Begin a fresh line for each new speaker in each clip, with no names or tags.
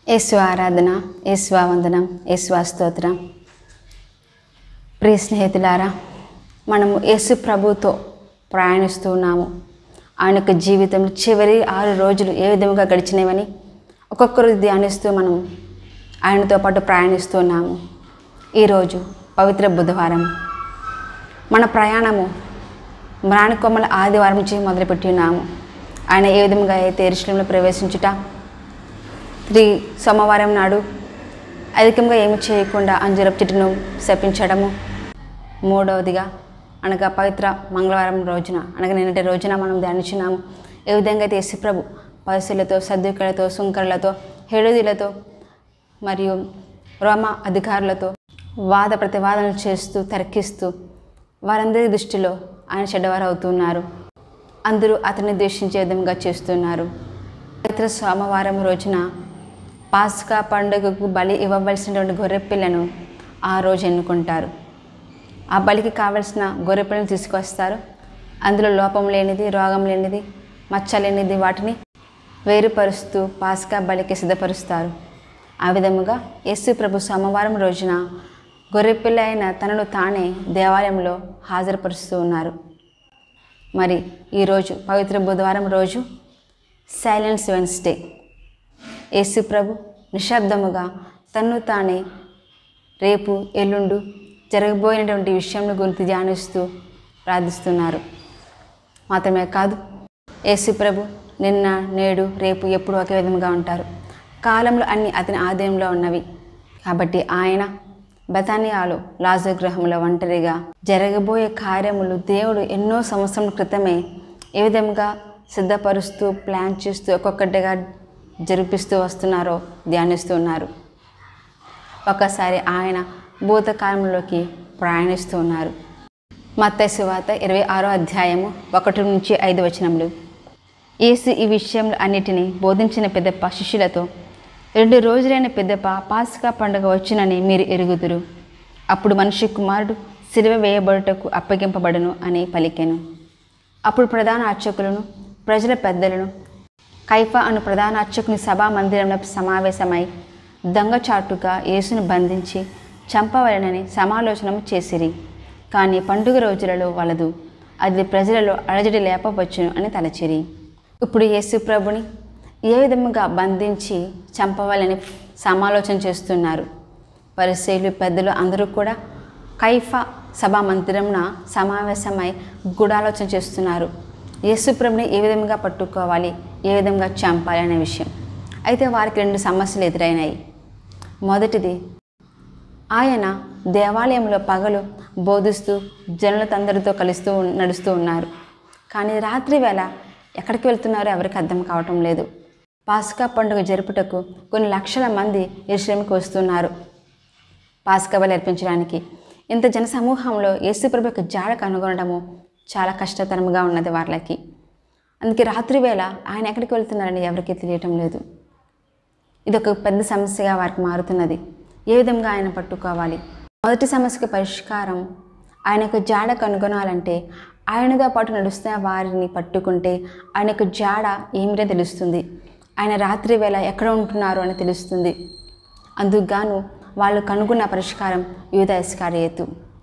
యేసు ఆరాధన యేసు వందనం యేసు స్తోత్రం ప్రియ స్నేహితులారా మనము యేసు ప్రభుతో ప్రయాణిస్తూ ఉన్నాము ఆయన యొక్క జీవితంలో చివరి ఆరు రోజులు ఏ విధంగా గడిచినవని ఒక్కొక్కరు ధ్యానిస్తూ మనం ఆయనతో పాటు ప్రయాణిస్తూ ఉన్నాము ఈరోజు పవిత్ర బుధవారం మన ప్రయాణము మ్రాణికొమ్మల ఆదివారం నుంచి మొదలుపెట్టి ఉన్నాము ఆయన ఏ విధంగా అయితే ఎరుశలంలో ప్రవేశించుట త్రీ సోమవారం నాడు అధికంగా ఏమి చేయకుండా అంజరపు చెట్టును శపించడము మూడవదిగా అనగా పవిత్ర మంగళవారం రోజున అనగా నిన్నటి రోజున మనం ధ్యానించున్నాము ఏ విధంగా అయితే యేసుప్రభు పైసలతో సర్దుకలతో సుంకరులతో హెడుదీలతో మరియు రోమ అధికారులతో వాద ప్రతివాదనలు చేస్తూ తర్కిస్తూ వారందరి దృష్టిలో ఆయన చెడ్డవారు అవుతున్నారు అందరూ అతన్ని ద్వేషించే విధంగా చేస్తున్నారు పవిత్ర సోమవారం రోజున పాస్కా పండుగకు బలి ఇవ్వవలసినటువంటి గొర్రెపిల్లను ఆ రోజు ఎన్నుకుంటారు ఆ బలికి కావలసిన గొర్రెపిల్లను తీసుకొస్తారు అందులో లోపం లేనిది రోగం లేనిది మచ్చ లేనిది వాటిని వేరుపరుస్తూ పాస్కా బలికి సిద్ధపరుస్తారు ఆ విధముగా యేసు ప్రభు సోమవారం రోజున గొర్రెపిల్ల అయిన తనను తానే దేవాలయంలో హాజరుపరుస్తూ ఉన్నారు మరి ఈరోజు పవిత్ర బుధవారం రోజు సైలెన్స్ వెన్స్డే యేసు ప్రభు నిశ్శబ్దముగా తన్ను తానే రేపు ఎల్లుండు జరగబోయినటువంటి విషయంలో గురించి ధ్యానిస్తూ ప్రార్థిస్తున్నారు మాత్రమే కాదు యేసు ప్రభు నిన్న నేడు రేపు ఎప్పుడు ఒకే విధంగా ఉంటారు కాలంలో అన్ని అతని ఆధీనంలో ఉన్నవి కాబట్టి ఆయన బతానియాలో లాజో గృహంలో ఒంటరిగా జరగబోయే కార్యములు దేవుడు ఎన్నో సంవత్సరం క్రితమే ఏ విధంగా సిద్ధపరుస్తూ ప్లాన్ చేస్తూ ఒక్కొక్కటిగా జరిపిస్తూ వస్తున్నారో ధ్యానిస్తూ ఉన్నారు ఒకసారి ఆయన భూతకాలంలోకి ప్రయాణిస్తూ ఉన్నారు మత్తయి సువార్త ఇరవై ఆరో అధ్యాయము ఒకటి నుంచి ఐదు వచనములు యేసు ఈ విషయంలో అన్నిటినీ బోధించిన పెద్దప్ప శిష్యులతో రెండు రోజులైన పెద్దప్ప పాస్కా పండుగ వచ్చునని మీరు ఎరుగుదురు అప్పుడు మనిషి కుమారుడు సిలువ వేయబడుటకు అప్పగింపబడును అని పలికెను అప్పుడు ప్రధాన అర్చకులను ప్రజల పెద్దలను కైఫా అను ప్రధాన అర్చకుని సభా మందిరంలో సమావేశమై దొంగచాటుగా యేసును బంధించి చంపవలనని సమాలోచనము చేసిరి కానీ పండుగ రోజులలో వలదు అది ప్రజలలో అలజడి లేపవచ్చును అని తలచిరి ఇప్పుడు యేసు ప్రభుని ఏ విధముగా బంధించి చంపవాలని సమాలోచన చేస్తున్నారు పరిశీలు పెద్దలు అందరూ కూడా కైఫా సభా మందిరంన సమావేశమై గూఢాలోచన చేస్తున్నారు యేసుప్రభుని ఏ విధంగా పట్టుకోవాలి ఏ విధంగా చంపాలి అనే విషయం అయితే వారికి రెండు సమస్యలు ఎదురైనాయి మొదటిది ఆయన దేవాలయంలో పగలు బోధిస్తూ జనులతందరితో కలుస్తూ ఉన్- నడుస్తూ ఉన్నారు కానీ రాత్రి వేళ ఎక్కడికి వెళ్తున్నారో ఎవరికి అర్థం కావటం లేదు పాస్కా పండుగ జరుపుటకు కొన్ని లక్షల మంది ఎరుశ్రమికి వస్తున్నారు పాస్కా బలి అర్పించడానికి ఇంత జన సమూహంలో యేసుప్రభు యొక్క జాడ కనుగొనడము చాలా కష్టతరంగా ఉన్నది వాళ్ళకి అందుకే రాత్రి వేళ ఆయన ఎక్కడికి వెళ్తున్నారని ఎవరికీ తెలియటం లేదు ఇది ఒక పెద్ద సమస్యగా వారికి మారుతున్నది ఏ విధంగా ఆయన పట్టుకోవాలి మొదటి సమస్యకు పరిష్కారం ఆయన యొక్క జాడ కనుగొనాలంటే ఆయనతో పాటు నడుస్తున్న వారిని పట్టుకుంటే ఆయన యొక్క జాడ ఏమిటో తెలుస్తుంది ఆయన రాత్రి వేళ ఎక్కడ ఉంటున్నారు అని తెలుస్తుంది అందుకు గాను వాళ్ళు కనుగొన్న పరిష్కారం యూద ఇస్కారియతు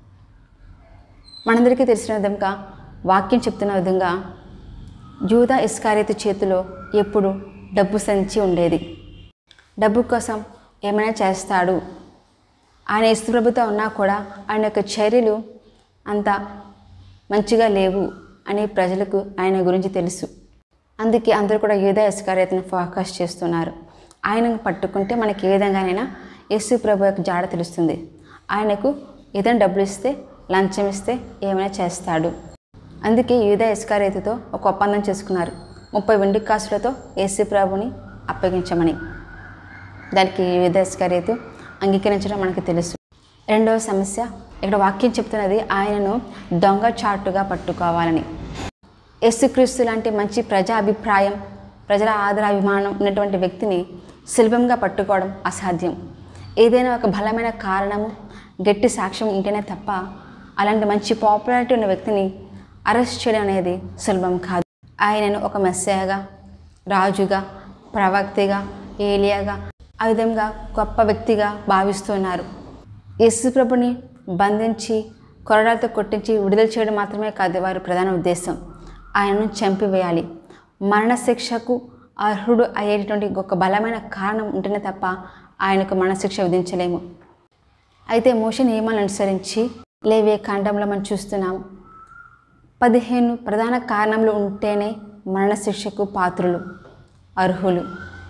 మనందరికీ తెలిసిన విధంగా వాక్యం చెప్తున్న విధంగా యూదా ఇస్కారియతు చేతిలో ఎప్పుడు డబ్బు సంచి ఉండేది డబ్బు కోసం ఏమైనా చేస్తాడు ఆయన యేసుప్రభుతో ఉన్నా కూడా ఆయన యొక్క చర్యలు అంత మంచిగా లేవు అని ప్రజలకు ఆయన గురించి తెలుసు అందుకే అందరూ కూడా యూదా ఇస్కారియతను ఫోకస్ చేస్తున్నారు ఆయనను పట్టుకుంటే మనకి ఏ విధంగానైనా యేసు ప్రభు యొక్క జాడ తెలుస్తుంది ఆయనకు ఏదైనా డబ్బులు ఇస్తే లంచం ఇస్తే ఏమైనా చేస్తాడు అందుకే యూదా ఇస్కారియతతో ఒక ఒప్పందం చేసుకున్నారు ముప్పై వెండి కాసులతో యేసు ప్రభుని అప్పగించమని దానికి యుద్ధస్కర్యత అంగీకరించడం మనకు తెలుసు రెండవ సమస్య ఇక్కడ వాక్యం చెప్తున్నది ఆయనను దొంగ చాటుగా పట్టుకోవాలని యేసుక్రీస్తు లాంటి మంచి ప్రజా అభిప్రాయం ప్రజల ఆదరాభిమానం ఉన్నటువంటి వ్యక్తిని సులభంగా పట్టుకోవడం అసాధ్యం ఏదైనా ఒక బలమైన కారణము గట్టి సాక్ష్యం ఉంటేనే తప్ప అలాంటి మంచి పాపులారిటీ ఉన్న వ్యక్తిని అరెస్ట్ చేయడం అనేది సులభం కాదు ఆయనను ఒక మెస్సేయగా రాజుగా ప్రవక్తిగా ఏలియాగా ఆ విధంగా గొప్ప వ్యక్తిగా భావిస్తున్నారు యేసుప్రభుని బంధించి కొరడాలతో కొట్టించి విడుదల చేయడం మాత్రమే కాదు వారి ప్రధాన ఉద్దేశం ఆయనను చంపివేయాలి మరణశిక్షకు అర్హుడు అయ్యేటటువంటి ఒక బలమైన కారణం ఉంటేనే తప్ప ఆయనకు మరణశిక్ష విధించలేము అయితే మోష నియమాలను అనుసరించి లేవే కాండంలో మనం చూస్తున్నాము పదిహేను ప్రధాన కారణములు ఉంటేనే మరణశిక్షకు పాత్రులు అర్హులు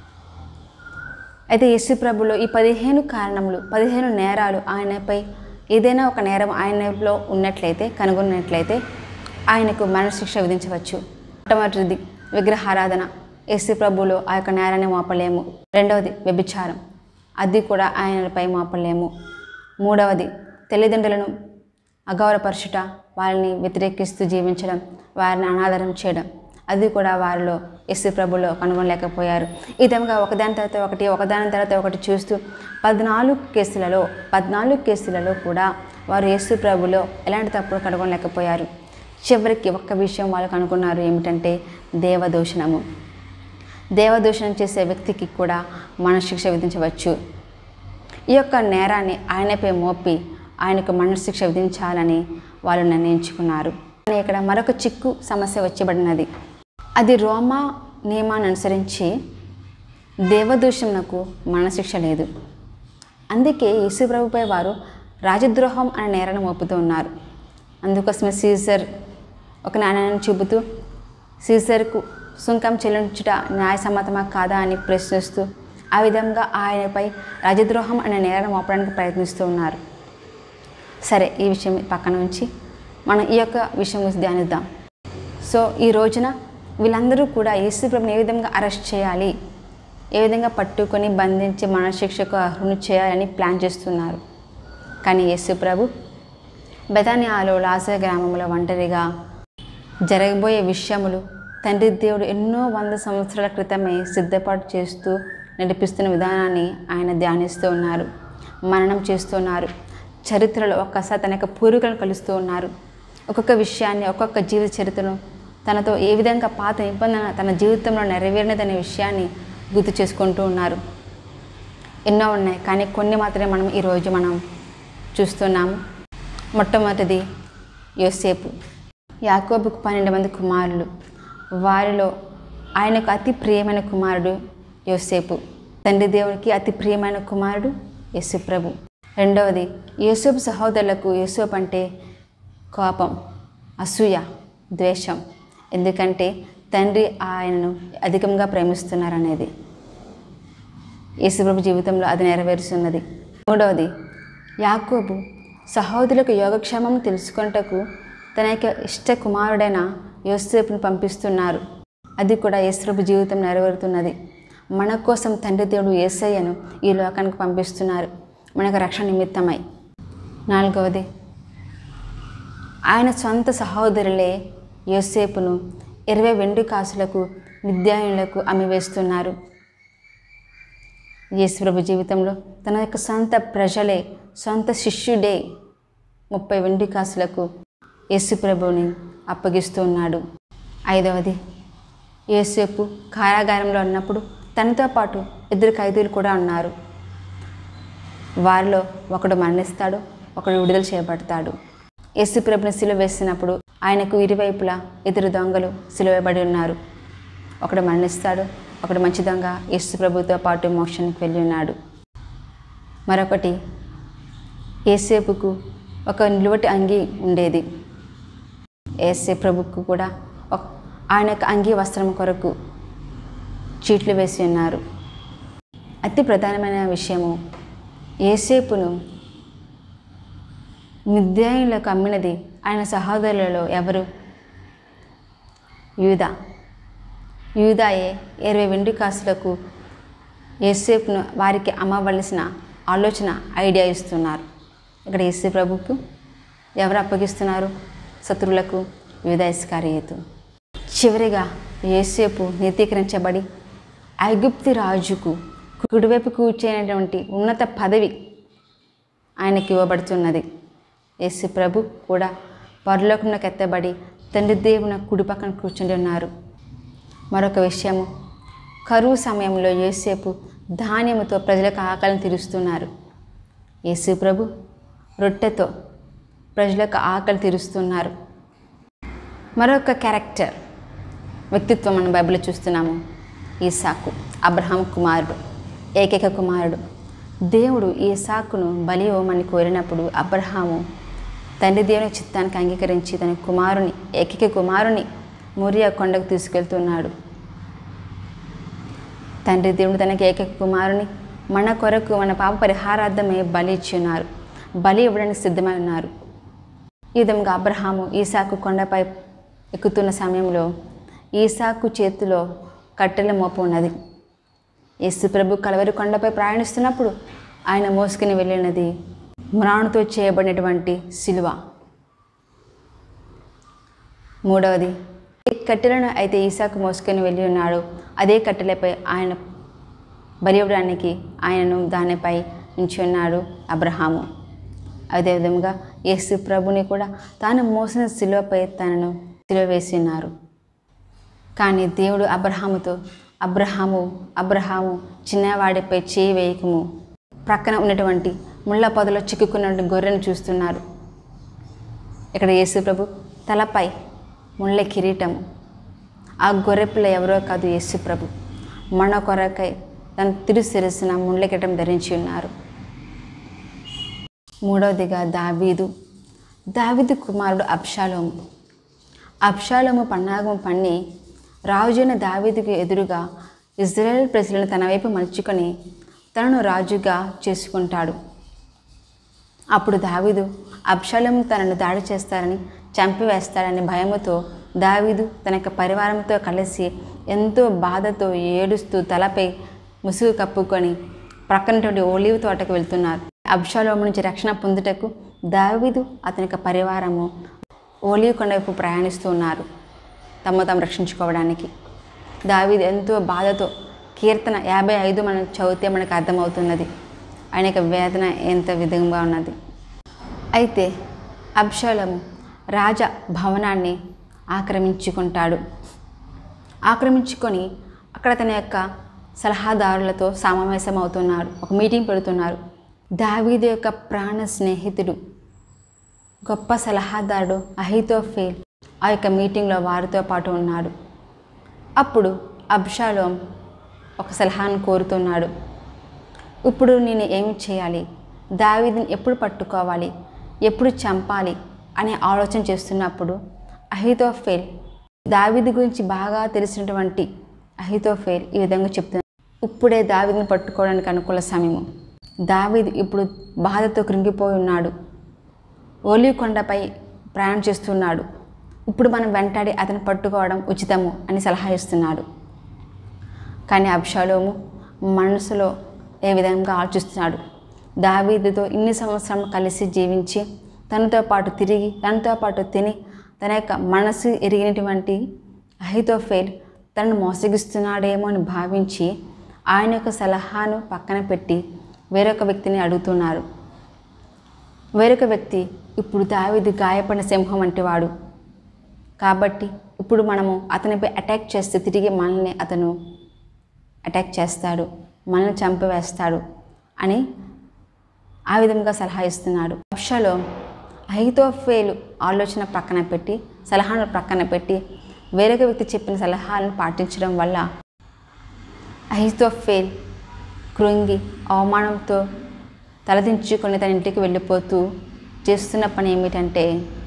అయితే యేసు ప్రభులో ఈ పదిహేను కారణములు పదిహేను నేరాలు ఆయనపై ఏదైనా ఒక నేరం ఆయనలో ఉన్నట్లయితే కనుగొన్నట్లయితే ఆయనకు మరణశిక్ష విధించవచ్చు మొట్టమొదటిది విగ్రహారాధన యేసు ప్రభులో ఆ యొక్క నేరాన్ని మోపలేము రెండవది వ్యభిచారం అది కూడా ఆయనపై మోపలేము మూడవది తల్లిదండ్రులను అగౌరవపరచుట వారిని వ్యతిరేకిస్తూ జీవించడం వారిని అనాదరం చేయడం అది కూడా వారిలో యశ్వి ప్రభులో కనుగొనలేకపోయారు ఈ విధంగా ఒకదాని తర్వాత ఒకటి ఒకదాని తర్వాత ఒకటి చూస్తూ పద్నాలుగు కేసులలో పద్నాలుగు కేసులలో కూడా వారు యేసు ప్రభులో ఎలాంటి తప్పులు కనుగొనలేకపోయారు చివరికి ఒక్క విషయం వాళ్ళు కనుగొన్నారు ఏమిటంటే దేవదూషణము దేవదూషణం చేసే వ్యక్తికి కూడా మనశిక్ష విధించవచ్చు ఈ యొక్క నేరాన్ని ఆయనపై మోపి ఆయనకు మరణశిక్ష విధించాలని వాళ్ళు నిర్ణయించుకున్నారు కానీ ఇక్కడ మరొక చిక్కు సమస్య వచ్చబడినది అది రోమా నియమాన్ని అనుసరించి దేవదూషణకు మరణశిక్ష లేదు అందుకే యేసుప్రభుపై వారు రాజద్రోహం అనే నేరాన్ని మోపుతూ ఉన్నారు అందుకోసమే సీజర్ ఒక నాణ్యాన్ని చూపుతూ సీజర్కు సుంకం చెల్లించుట న్యాయసమ్మతమా కాదా అని ప్రశ్నిస్తూ ఆ విధంగా ఆయనపై రాజద్రోహం అనే నేరాన్ని మోపడానికి ప్రయత్నిస్తూ ఉన్నారు సరే ఈ విషయం పక్కన ఉంచి మనం ఈ యొక్క విషయం గురించి ధ్యానిద్దాం సో ఈ రోజున వీళ్ళందరూ కూడా యేసు ప్రభుని ఏ విధంగా అరెస్ట్ చేయాలి ఏ విధంగా పట్టుకొని బంధించి మరణశిక్షకు అర్హుని చేయాలని ప్లాన్ చేస్తున్నారు కానీ యేసు ప్రభు బెతానియాలో లాజ గ్రామంలో ఒంటరిగా జరగబోయే విషయములు తండ్రి దేవుడు ఎన్నో వంద సంవత్సరాల క్రితమే సిద్ధపాటు చేస్తూ నడిపిస్తున్న విధానాన్ని ఆయన ధ్యానిస్తూ ఉన్నారు మరణం చేస్తున్నారు చరిత్రలో ఒక్కసారి తన యొక్క పూర్వీకులను కలుస్తూ ఉన్నారు ఒక్కొక్క విషయాన్ని ఒక్కొక్క జీవిత చరిత్రను తనతో ఏ విధంగా పాత నిబంధన తన జీవితంలో నెరవేరినదనే విషయాన్ని గుర్తు చేసుకుంటూ ఉన్నారు ఎన్నో ఉన్నాయి కానీ కొన్ని మాత్రమే మనం ఈరోజు మనం చూస్తున్నాము మొట్టమొదటిది యోసేపు యాకోబుకు పన్నెండు మంది కుమారులు వారిలో ఆయనకు అతి ప్రియమైన కుమారుడు యోసేపు తండ్రి దేవునికి అతి ప్రియమైన కుమారుడు యేసుప్రభు రెండవది యేసోపు సహోదరులకు యేసోపు అంటే కోపం అసూయ ద్వేషం ఎందుకంటే తండ్రి ఆయనను అధికంగా ప్రేమిస్తున్నారనేది యేసుప్రభు జీవితంలో అది నెరవేరుస్తున్నది మూడవది యాకోబు సహోదరులకు యోగక్షేమం తెలుసుకొనుటకు తన యొక్క ఇష్ట కుమారుడైన యోసేపును పంపిస్తున్నారు అది కూడా యేసుప్రభు జీవితం నెరవేరుతున్నది మన కోసం తండ్రి దేవుడు యేసయ్యను ఈ లోకానికి పంపిస్తున్నారు మనకు రక్షణ నిమిత్తమై నాలుగవది ఆయన సొంత సహోదరులే యోసేపును ఇరవై వెండి కాసులకు విద్యాయులకు అమ్మివేస్తున్నారు యేసుప్రభు జీవితంలో తన యొక్క సొంత ప్రజలే సొంత శిష్యుడే ముప్పై వెండి కాసులకు యేసుప్రభుని అప్పగిస్తూ ఉన్నాడు ఐదవది యేసేపు కారాగారంలో ఉన్నప్పుడు తనతో పాటు ఇద్దరు ఖైదీలు కూడా ఉన్నారు వారిలో ఒకడు మరణిస్తాడు ఒకడు విడుదల చేయబడతాడు యేసుప్రభుని సిలువ వేసినప్పుడు ఆయనకు ఇరువైపులా ఇద్దరు దొంగలు సిలువబడి ఉన్నారు ఒకడు మరణిస్తాడు ఒకడు మంచి దొంగ యేసుప్రభుతో పాటు మోక్షానికి వెళ్ళి ఉన్నాడు మరొకటి ఏసేపుకు ఒక నిలువటి అంగి ఉండేది ఏసే ప్రభుకు కూడా ఒక ఆయన యొక్క అంగి వస్త్రం కొరకు చీట్లు వేసి ఉన్నారు అతి ప్రధానమైన విషయము ఏసేపును మిద్యాయులకు అమ్మినది ఆయన సహోదరులలో ఎవరు యూదా యూదాయే ఇరవై వెండి కాసులకు ఏసేపును వారికి అమ్మవలసిన ఆలోచన ఐడియా ఇస్తున్నారు ఇక్కడ ఏసే ప్రభుకు ఎవరు అప్పగిస్తున్నారు శత్రువులకు యూదా ఇస్కారియేతు చివరిగా ఏసేపు నీతీకరించబడి ఐగుప్తి రాజుకు కుడివైపు కూర్చునేటువంటి ఉన్నత పదవి ఆయనకి ఇవ్వబడుతున్నది యేసు ప్రభు కూడా పరలోకంలోకి ఎత్తబడి తండ్రి దేవుని కుడి పక్కన కూర్చుని ఉన్నారు మరొక విషయము కరువు సమయంలో యోసేపు ధాన్యముతో ప్రజలకు ఆకలిని తీరుస్తున్నారు యేసు ప్రభు రొట్టెతో ప్రజలకు ఆకలి తీరుస్తున్నారు మరొక క్యారెక్టర్ వ్యక్తిత్వం మనం బైబిల్లో చూస్తున్నాము ఈసాకు అబ్రహాం కుమారుడు ఏకైక కుమారుడు దేవుడు ఈసాకును బలి ఇవ్వమని కోరినప్పుడు అబ్రహాము తండ్రి దేవుని చిత్తానికి అంగీకరించి తన కుమారుని ఏకైక కుమారుని మొరియా కొండకు తీసుకెళ్తున్నాడు తండ్రి దేవుడు తనకి ఏకైక కుమారుని మన కొరకు మన పాప పరిహారార్థమే బలి ఇచ్చి ఉన్నారు బలి ఇవ్వడానికి సిద్ధమై ఉన్నారు ఈ విధంగా అబ్రహాము ఈసాకు కొండపై ఎక్కుతున్న సమయంలో ఈసాకు చేతిలో కట్టెల మోపు ఉన్నది యేసు ప్రభు కలవరి కొండపై ప్రయాణిస్తున్నప్పుడు ఆయన మోసుకుని వెళ్ళినది మ్రాణుతో చేయబడినటువంటి శిలువ మూడవది ఏ కట్టెలను అయితే ఈసాకు మోసుకొని వెళ్ళి ఉన్నాడో అదే కట్టెలపై ఆయన బలి ఇవ్వడానికి ఆయనను దానిపై ఉంచి ఉన్నాడు అబ్రహాము అదేవిధంగా యేసు ప్రభుని కూడా తాను మోసిన శిలువపై తనను శిలువ వేసి ఉన్నారు కానీ దేవుడు అబ్రహాముతో అబ్రహాము అబ్రహాము చిన్నవాడిపై చేయి వేయకము ప్రక్కన ఉన్నటువంటి ముళ్ళ పొదలో చిక్కుకున్న గొర్రెను చూస్తున్నారు ఇక్కడ యేసు ప్రభు తలపై ముళ్ళ కిరీటము ఆ గొర్రెపిల్ల ఎవరో కాదు యేసు ప్రభు మన కొరకై తన తిరు శిరస్సున ముళ్ళ కిరీటం ధరించి ఉన్నారు మూడవదిగా దావీదు దావీదు కుమారుడు అబ్షాలోము అబ్షాలోము పన్నాగం పన్ని రాజైన దావీదుకు ఎదురుగా ఇజ్రాయెల్ ప్రజలను తన వైపు మలుచుకొని తనను రాజుగా చేసుకుంటాడు అప్పుడు దావీదు అబ్షాలోము తనను దాడి చేస్తారని చంపివేస్తాడని భయముతో దావీదు తన యొక్క పరివారంతో కలిసి ఎంతో బాధతో ఏడుస్తూ తలపై ముసుగు కప్పుకొని ప్రక్కనటువంటి ఓలివ్ తోటకు వెళ్తున్నారు అబ్షాలోము నుంచి రక్షణ పొందుటకు దావీదు అతని యొక్క పరివారము ఓలివ్ కొండ వైపు ప్రయాణిస్తూ ఉన్నారు తమ తాము రక్షించుకోవడానికి దావీదు ఎంతో బాధతో కీర్తన యాభై ఐదు మనం చదివితే మనకు అర్థమవుతున్నది ఆయన యొక్క వేదన ఎంత విధంగా ఉన్నది అయితే అబ్షాలము రాజ భవనాన్ని ఆక్రమించుకుంటాడు ఆక్రమించుకొని అక్కడ తన యొక్క సలహాదారులతో సమావేశం అవుతున్నారు ఒక మీటింగ్ పెడుతున్నారు దావీదు యొక్క ప్రాణ స్నేహితుడు గొప్ప సలహాదారుడు అహితోఫేల్ ఆ యొక్క మీటింగ్లో వారితో పాటు ఉన్నాడు అప్పుడు అబ్షాలోం ఒక సలహాను కోరుతున్నాడు ఇప్పుడు నేను ఏమి చేయాలి దావీదుని ఎప్పుడు పట్టుకోవాలి ఎప్పుడు చంపాలి అనే ఆలోచన చేస్తున్నప్పుడు అహితోఫేల్ దావీదు గురించి బాగా తెలిసినటువంటి అహితోఫేల్ ఈ విధంగా చెప్తున్నాడు ఇప్పుడే దావీదుని పట్టుకోవడానికి అనుకూల సమయము దావీదు ఇప్పుడు బాధతో కృంగిపోయి ఉన్నాడు ఓలివ్ కొండపై ప్రయాణం చేస్తున్నాడు ఇప్పుడు మనం వెంటాడి అతను పట్టుకోవడం ఉచితము అని సలహా ఇస్తున్నాడు కానీ అబ్షాలోము మనసులో ఏ విధంగా ఆలోచిస్తున్నాడు దావీదుతో ఇన్ని సంవత్సరం కలిసి జీవించి తనతో పాటు తిరిగి తనతో పాటు తిని తన యొక్క మనసు ఎరిగినటువంటి అహితోఫేల్ తనను మోసగిస్తున్నాడేమో అని భావించి ఆయన యొక్క సలహాను పక్కన పెట్టి వేరొక వ్యక్తిని అడుగుతున్నారు వేరొక వ్యక్తి ఇప్పుడు దావీదు గాయపడిన సింహం వంటి వాడు కాబట్టి ఇప్పుడు మనము అతనిపై అటాక్ చేస్తే తిరిగి మనల్ని అతను అటాక్ చేస్తాడు మనల్ని చంపివేస్తాడు అని ఆ విధంగా సలహా ఇస్తున్నాడు అప్షలో అహితోఫేలు ఆలోచన ప్రక్కన పెట్టి సలహాను ప్రక్కన పెట్టి వేరొక వ్యక్తి చెప్పిన సలహాలను పాటించడం వల్ల అహితోఫేల్ కృంగి అవమానంతో తలదించుకొని తన ఇంటికి వెళ్ళిపోతూ చేస్తున్న పని ఏమిటంటే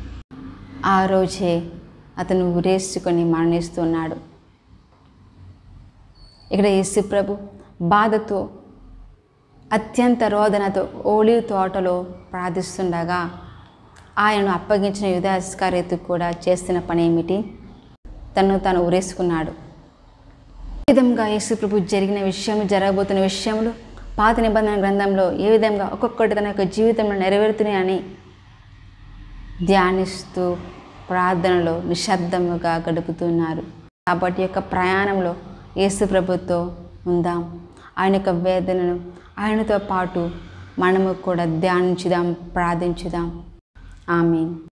ఆ రోజే అతను ఉరేసుకొని మరణిస్తున్నాడు ఇక్కడ యేసు ప్రభు బాధతో అత్యంత రోదనతో ఓలివ్ తోటలో ప్రార్థిస్తుండగా ఆయనను అప్పగించిన యుధాస్కారేతు కూడా చేస్తున్న పని ఏమిటి తను తను ఉరేసుకున్నాడు ఈ విధంగా యేసు ప్రభు జరిగిన విషయం జరగబోతున్న విషయంలో పాత నిబంధన గ్రంథంలో ఏ విధంగా ఒక్కొక్కటి తన యొక్క జీవితంలో నెరవేరుతున్నాయని ధ్యానిస్తూ ప్రార్థనలో నిశ్శబ్దముగా గడుపుతున్నారు కాబట్టి యొక్క ప్రయాణంలో యేసు ప్రభుతో ఉందాం ఆయన యొక్క వేదనను ఆయనతో పాటు మనము కూడా ధ్యానించుదాం ప్రార్థించుదాం ఆమెన్